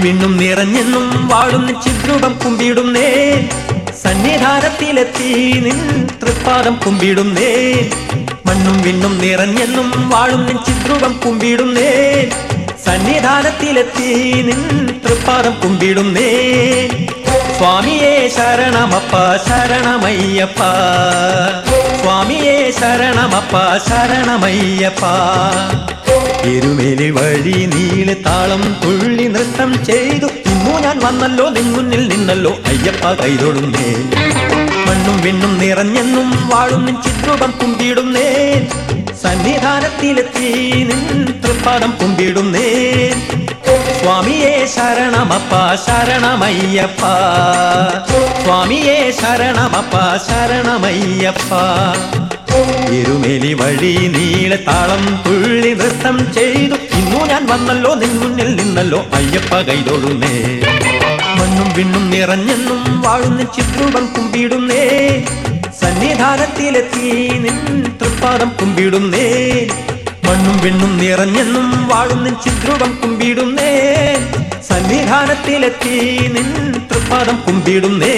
വിണ്ണും നിറഞ്ഞെന്നും വാഴുന്ന ചിദ്രൂപം കുമ്പിടുന്നേ സന്നിധാനത്തിലെത്തി നിൻ തൃപ്പാദം കുമ്പിടുന്നേ മണ്ണും വിണ്ണും നിറഞ്ഞെന്നും വാഴുന്ന ചിദ്രൂപം കുമ്പിടുന്നേ സന്നിധാനത്തിലെത്തി നിൻ തൃപ്പാദം കുമ്പിടുന്നേ സ്വാമിയേ ശരണമപ്പ ശരണമയ്യപ്പ സ്വാമിയേ ശരണമപ്പ ശരണമയ്യപ്പ എരുമേലി വഴി നീളെ താളം തുള്ളി നൃത്തം ചെയ്തു ഇന്നു ഞാൻ വന്നല്ലോ നിൻ മുന്നിൽ നിന്നല്ലോ അയ്യപ്പ കൈതൊടുന്നേ മണ്ണും വിണ്ണും നിറഞ്ഞെന്നും വാഴും ചിത്രൂപം കുമ്പിടുന്നേ സന്നിധാനത്തിലെത്തി നിൻ തൃപ്പാദം കുമ്പിടുന്നേ സ്വാമിയേ ശരണമപ്പ ശരണമയ്യപ്പ സ്വാമിയേ ശരണമപ്പ ശരണമയ്യപ്പ എരുമേലി വഴി നീളെ താളം തുള്ളി നൃത്തം ചെയ്തു ഇന്നു ഞാൻ വന്നല്ലോ നിൻ മുന്നിൽ നിന്നല്ലോ അയ്യപ്പ കൈതൊടുന്നേ മണ്ണും വിണ്ണും നിറഞ്ഞെന്നും വാഴുന്ന ചിത്രൂപം കുമ്പിടുന്നേ സന്നിധാനത്തിലെത്തി നിൻ തൃപ്പാദം കുമ്പിടുന്നേ മണ്ണും വിണ്ണും നിറഞ്ഞെന്നും വാഴുന്ന ചിത്രൂപം കുമ്പിടുന്നേ സന്നിധാനത്തിലെത്തി നിൻ തൃപ്പാദം കുമ്പിടുന്നേ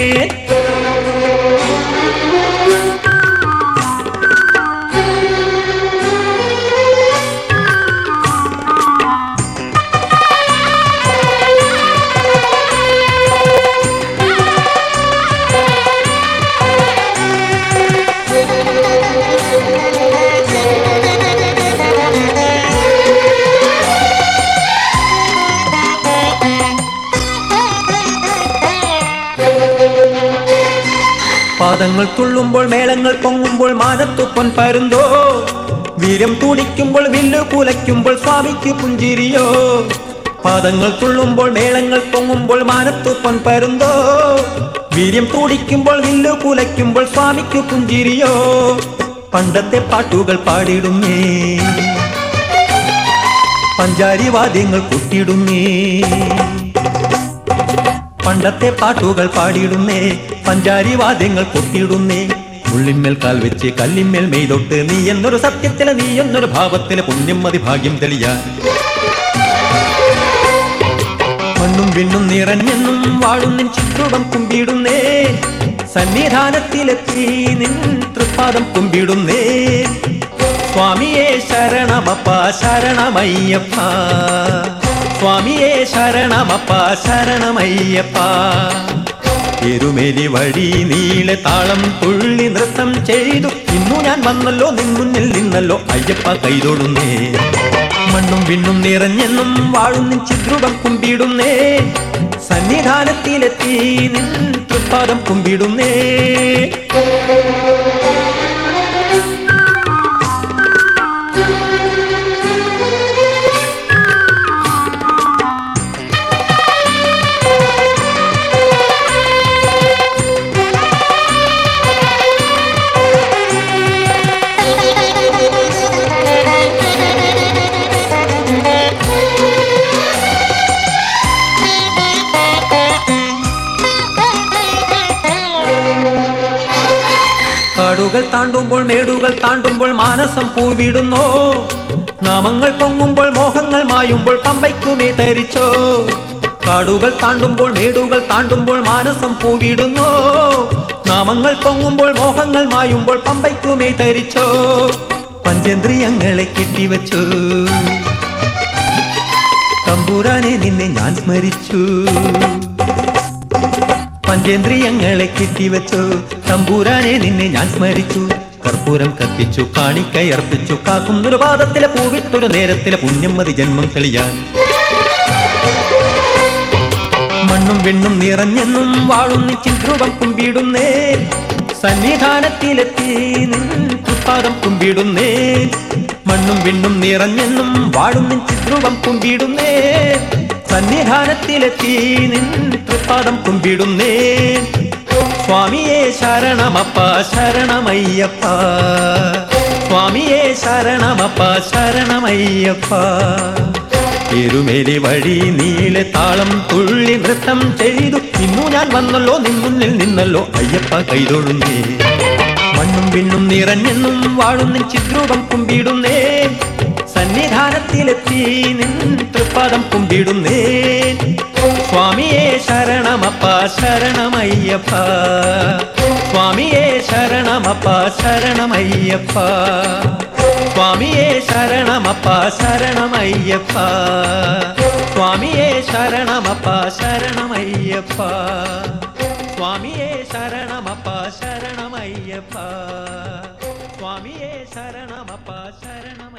പാദങ്ങൾ തുള്ളുമ്പോൾ മേളങ്ങൾ പൊങ്ങുമ്പോൾ മാനത്തു പൊൻ പരുന്തോ വീരം തുടിക്കുമ്പോൾ വില്ലു കുലയ്ക്കുമ്പോൾ സ്വാമിക്ക് പുഞ്ചിരിയോ പാദങ്ങൾ തുള്ളുമ്പോൾ മേളങ്ങൾ പൊങ്ങുമ്പോൾ മാനത്തു പൊൻ പരുന്തോ വീര്യം തുടിക്കുമ്പോൾ വില്ലു കുലയ്ക്കുമ്പോൾ സ്വാമിക്ക് പുഞ്ചിരിയോ പണ്ടത്തെ പാട്ടുകൾ പാടിടുന്നേ പഞ്ചാരി വാദ്യങ്ങൾ കൊട്ടിടുന്നേ പണ്ടത്തെ പാട്ടുകൾ പാടിയിടുന്നേ പഞ്ചാരി വാദ്യങ്ങൾ കൊട്ടിയിടുന്നേ ഉള്ളിന്മേൽ കാൽ വെച്ച് കല്ലിന്മേൽ മെയ്തൊട്ട് നീ എന്നൊരു സത്യത്തിലെ നീ എന്നൊരു ഭാവത്തിലെ പുണ്യം മതി ഭാഗ്യം തെളിയാൻ മണ്ണും വിണ്ണും നിറഞ്ഞെന്നും വാഴുന്നിൻ ചിത്രൂപം കുമ്പിടുന്നേ സന്നിധാനത്തിലെത്തി നിൻ തൃപ്പാദം കുമ്പിടുന്നേ സ്വാമിയേ ശരണമപ്പ ശരണമയ്യപ്പ സ്വാമിയേ ശരണമപ്പ ശരണമയ്യപ്പ എരുമേലി വഴി നീളെ താളം തുള്ളി നൃത്തം ചെയ്തു ഇന്നു ഞാൻ വന്നല്ലോ നിൻ മുന്നിൽ നിന്നല്ലോ അയ്യപ്പ കൈതൊടുന്നേ മണ്ണും വിണ്ണും നിറഞ്ഞെന്നും വാഴുന്നിൻ ചിദ്രൂപം കുമ്പിടുന്നേ സന്നിധാനത്തിലെത്തി നിൻ തൃപ്പാദം കുമ്പിടുന്നേ കാടുകൾ താണ്ടുമ്പോൾ മേടുകൾ താണ്ടുമ്പോൾ മാനസം പൂവിടുന്നോ നാമങ്ങൾ പൊങ്ങുമ്പോൾ മോഹങ്ങൾ മായുമ്പോൾ പമ്പയ്ക്കുമേ ധരിച്ചോ കാടുകൾ താണ്ടുമ്പോൾ മേടുകൾ താണ്ടുമ്പോൾ മാനസം പൂവിടുന്നോ നാമങ്ങൾ പൊങ്ങുമ്പോൾ മോഹങ്ങൾ മായുമ്പോൾ പമ്പയ്ക്കുമേ ധരിച്ചോ പഞ്ചേന്ദ്രിയങ്ങളെ കെട്ടിവച്ചു തമ്പുരാനെ നിന്നെ ഞാൻ സ്മരിച്ചു പഞ്ചേന്ദ്രിയങ്ങളെ കെട്ടിവച്ചു തമ്പൂരാനെ നിന്നെ ഞാൻ സ്മരിച്ചു കർപ്പൂരം കത്തിച്ചു കാണിക്കയർപ്പിച്ചു കാക്കുന്നൊരു പാദത്തിലെ പൂവിട്ടൊരു നേരത്തിലെ പുണ്യം മതി ജന്മം തെളിയാൻ മണ്ണും വിണ്ണും നിറഞ്ഞെന്നും വാഴുന്ന ചിന്ത്രൂപം കുമ്പിടുന്നേ സന്നിധാനത്തിലെത്തി നിൻ തൃപ്പാദം കുമ്പിടുന്നേ മണ്ണും വിണ്ണും നിറഞ്ഞെന്നും വാഴുന്ന ചിത്രൂപം കുമ്പിടുന്നേ സന്നിധാനത്തിലെത്തി നിൻ തൃപ്പാദം കുമ്പിടുന്നേ സ്വാമിയേ ശരണമപ്പ ശരണമയ്യപ്പ സ്വാമിയേ ശരണമപ്പ ശരണമയ്യപ്പ എരുമേലി വഴി നീളെ താളം തുള്ളി നൃത്തം ചെയ്തു ഇന്നു ഞാൻ വന്നല്ലോ നിൻ മുന്നിൽ നിന്നല്ലോ അയ്യപ്പ കൈതൊഴുന്നേ മണ്ണും വിണ്ണും നിറഞ്ഞെന്നും വാഴുന്ന ചിത്രൂപം കുമ്പിടുന്നേ സന്നിധാനത്തിലെത്തി നിൻ തൃപ്പാദം കുമ്പിടുന്നേ സ്വാമിയെ ശരണമപ്പ ശരണമയ്യപ്പ സ്വാമിയെ ശരണമപ്പ ശരണമയ്യപ്പ സ്വാമിയെ ശരണമപ്പ ശരണമയ്യപ്പ സ്വാമിയെ ശരണമപ്പ ശരണമയ്യപ്പ സ്വാമിയെ ശരണമപ്പ ശരണമയ്യപ്പ സ്വാമിയെ ശരണമപ്പ ശരണമയ്യ